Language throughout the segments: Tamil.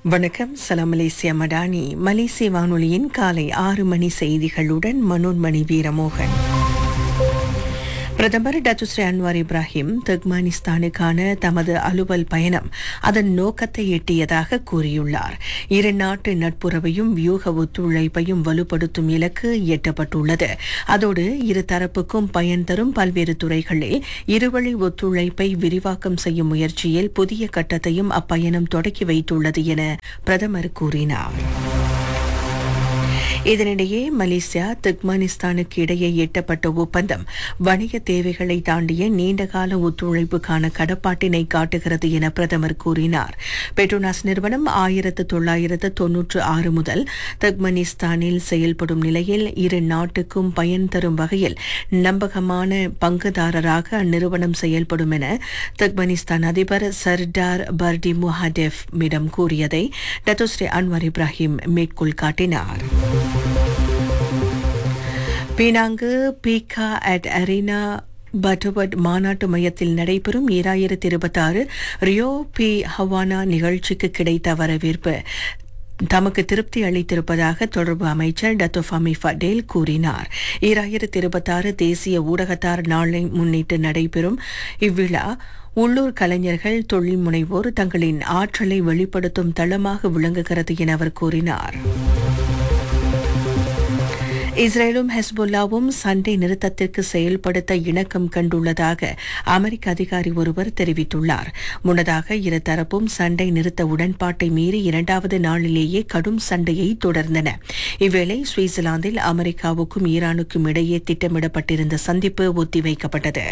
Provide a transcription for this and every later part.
வணக்கம் சலாம் மலேசியா மடானி மலேசிய வானொலியின் காலை ஆறு மணி செய்திகளுடன் மனோன்மணி வீரமோகன் பிரதமர் டத்துஸ்ரீ அன்வார் இப்ராஹிம் துர்க்மானிஸ்தானுக்கான தமது அலுவல் பயணம் அதன் நோக்கத்தை எட்டியதாக கூறியுள்ளார் இரு நாட்டு நட்புறவையும் வியூக ஒத்துழைப்பையும் வலுப்படுத்தும் இலக்கு எட்டப்பட்டுள்ளது அதோடு இரு தரப்புக்கும் பயன் தரும் பல்வேறு துறைகளில் இருவழி ஒத்துழைப்பை விரிவாக்கம் செய்யும் முயற்சியில் புதிய கட்டத்தையும் அப்பயணம் தொடக்கி வைத்துள்ளது என பிரதமர் கூறினார் இதனிடையே மலேசியா துர்க்மானிஸ்தானுக்கு இடையே எட்டப்பட்ட ஒப்பந்தம் வணிக தேவைகளை தாண்டிய நீண்டகால ஒத்துழைப்புக்கான கடப்பாட்டினை காட்டுகிறது என பிரதமர் கூறினார் பெட்ரோனாஸ் நிறுவனம் ஆயிரத்து தொள்ளாயிரத்து தொன்னூற்று ஆறு முதல் துர்க்மனிஸ்தானில் செயல்படும் நிலையில் இரு நாட்டுக்கும் பயன் தரும் வகையில் நம்பகமான பங்குதாரராக அந்நிறுவனம் செயல்படும் என துர்க்மனிஸ்தான் அதிபர் சர்டார் பர்டி முஹாடெஃப் மிடம் கூறியதை டத்தோஸ்ரீ அன்வர் இப்ராஹிம் மேற்கோள் காட்டினார் பீனாங்கு பீகா அட் அரீனா பட்டுவட் மாநாட்டு மையத்தில் நடைபெறும் ஈராயிரத்தி இருபத்தாறு ரியோ பி ஹவானா நிகழ்ச்சிக்கு கிடைத்த வரவேற்பு தமக்கு திருப்தி அளித்திருப்பதாக தொடர்பு அமைச்சர் டத்தோஃபாமி ஃபடேல் கூறினார் ஈராயிரத்தி இருபத்தாறு தேசிய ஊடகத்தார் நாளை முன்னிட்டு நடைபெறும் இவ்விழா உள்ளூர் கலைஞர்கள் தொழில் முனைவோர் தங்களின் ஆற்றலை வெளிப்படுத்தும் தளமாக விளங்குகிறது என அவர் கூறினார் இஸ்ரேலும் ஹெஸ்புல்லாவும் சண்டை நிறுத்தத்திற்கு செயல்படுத்த இணக்கம் கண்டுள்ளதாக அமெரிக்க அதிகாரி ஒருவர் தெரிவித்துள்ளார் முன்னதாக இரு தரப்பும் சண்டை நிறுத்த உடன்பாட்டை மீறி இரண்டாவது நாளிலேயே கடும் சண்டையை தொடர்ந்தன இவ்வேளை சுவிட்சர்லாந்தில் அமெரிக்காவுக்கும் ஈரானுக்கும் இடையே திட்டமிடப்பட்டிருந்த சந்திப்பு ஒத்திவைக்கப்பட்டது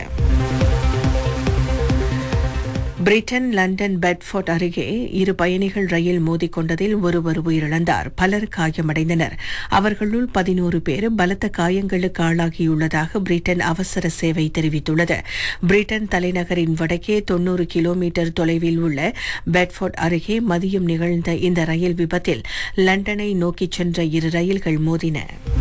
பிரிட்டன் லண்டன் பெட்ஃபோர்ட் அருகே இரு பயணிகள் ரயில் மோதிக்கொண்டதில் ஒருவர் உயிரிழந்தார் பலர் காயமடைந்தனர் அவர்களுள் பதினோரு பேர் பலத்த காயங்களுக்கு ஆளாகியுள்ளதாக பிரிட்டன் அவசர சேவை தெரிவித்துள்ளது பிரிட்டன் தலைநகரின் வடக்கே தொன்னூறு கிலோமீட்டர் தொலைவில் உள்ள பெட்ஃபோர்ட் அருகே மதியம் நிகழ்ந்த இந்த ரயில் விபத்தில் லண்டனை நோக்கிச் சென்ற இரு ரயில்கள் மோதின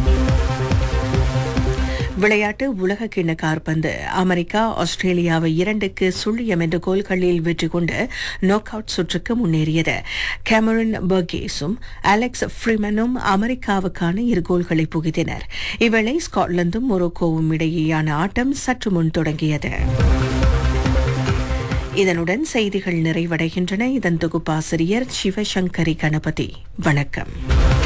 விளையாட்டு உலக கிண்ண கார்பந்து அமெரிக்கா ஆஸ்திரேலியாவை இரண்டுக்கு சுழியம் என்ற கோல்களில் வெற்றி கொண்டு நோக் அவுட் சுற்றுக்கு முன்னேறியது கேமரன் பர்கேஸும் அலெக்ஸ் ஃப்ரிமனும் அமெரிக்காவுக்கான இரு கோல்களை புகுத்தினர் இவ்வேளை ஸ்காட்லாந்தும் மொரோக்கோவும் இடையேயான ஆட்டம் சற்று முன் தொடங்கியது இதனுடன் செய்திகள் நிறைவடைகின்றன இதன் தொகுப்பாசிரியர் சிவசங்கரி கணபதி வணக்கம்